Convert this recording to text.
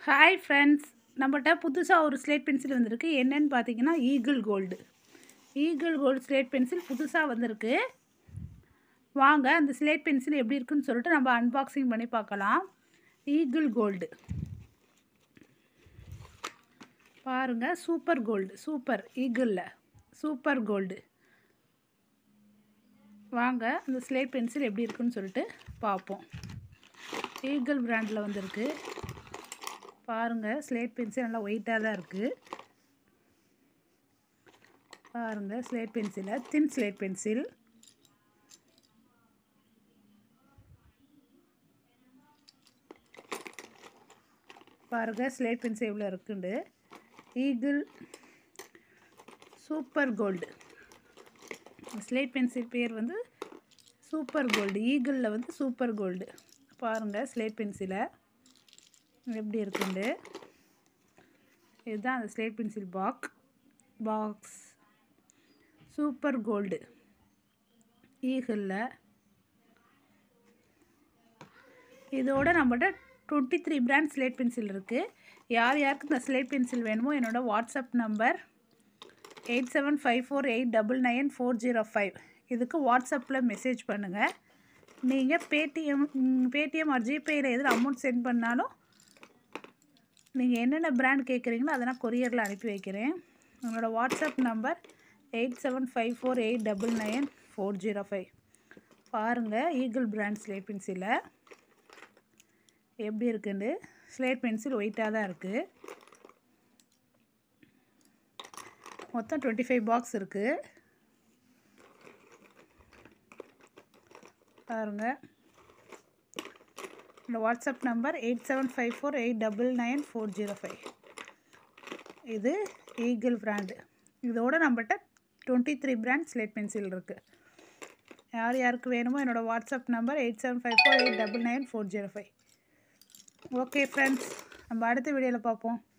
hi friends நம்மகிட்ட புதுசாக ஒரு ஸ்லேட் பென்சில் வந்திருக்கு என்னன்னு பார்த்தீங்கன்னா eagle gold eagle gold slate pencil புதுசாக வந்திருக்கு வாங்க அந்த ஸ்லேட் பென்சில் எப்படி இருக்குன்னு சொல்லிட்டு நம்ம அன்பாக்சிங் பண்ணி பார்க்கலாம் ஈகிள் கோல்டு பாருங்கள் சூப்பர் கோல்டு சூப்பர் ஈகிளில் சூப்பர் கோல்டு வாங்க அந்த ஸ்லேட் பென்சில் எப்படி இருக்குன்னு சொல்லிட்டு பார்ப்போம் ஈகிள் பிராண்டில் வந்திருக்கு பாருங்கள் ஸ்லேட் பென்சில் நல்லா ஒயிட்டாக தான் இருக்குது பாருங்கள் ஸ்லேட் பென்சிலை தின் ஸ்லேட் பென்சில் பாருங்கள் ஸ்லேட் பென்சில் எவ்வளோ இருக்குண்டு eagle super gold slate pencil பேர் வந்து சூப்பர் கோல்டு ஈகிளில் வந்து சூப்பர் கோல்டு பாருங்கள் ஸ்லேட் பென்சிலை எப்படி இருக்குண்டு இதுதான் அந்த slate pencil pack box super gold ஈகிளில் இதோட நம்மகிட்ட twenty three brand slate pencil இருக்குது யார் யாருக்கு இந்த ஸ்லேட் பென்சில் வேணுமோ என்னோடய WhatsApp number eight seven five four eight double nine four zero five இதுக்கு வாட்ஸ்அப்பில் மெசேஜ் பண்ணுங்கள் நீங்கள் பேடிஎம் பேடிஎம் ஆர் ஜிபேயில் எதில் அமௌண்ட் சென்ட் பண்ணாலும் நீங்கள் என்னென்ன பிராண்ட் கேட்குறீங்களோ அதை நான் கொரியரில் அனுப்பி வைக்கிறேன் உங்களோட WhatsApp number eight seven five four eight double nine four zero five பாருங்கள் ஈகிள் பிராண்ட் ஸ்லேட் பென்சிலை எப்படி இருக்குன்னு ஸ்லேட் பென்சில் ஒயிட்டாக தான் இருக்குது மொத்தம் டுவெண்ட்டி ஃபைவ் பாக்ஸ் இருக்குது பாருங்கள் இந்த WhatsApp number eight seven five four eight double nine four zero five இது ஈகிள் பிராண்டு இதோட நம்மகிட்ட twenty three brand slate pencil இருக்குது யார் யாருக்கு வேணுமோ என்னோடய WhatsApp number eight seven five four eight double nine four zero five okay friends நம்ம அடுத்த வீடியோவில் பார்ப்போம்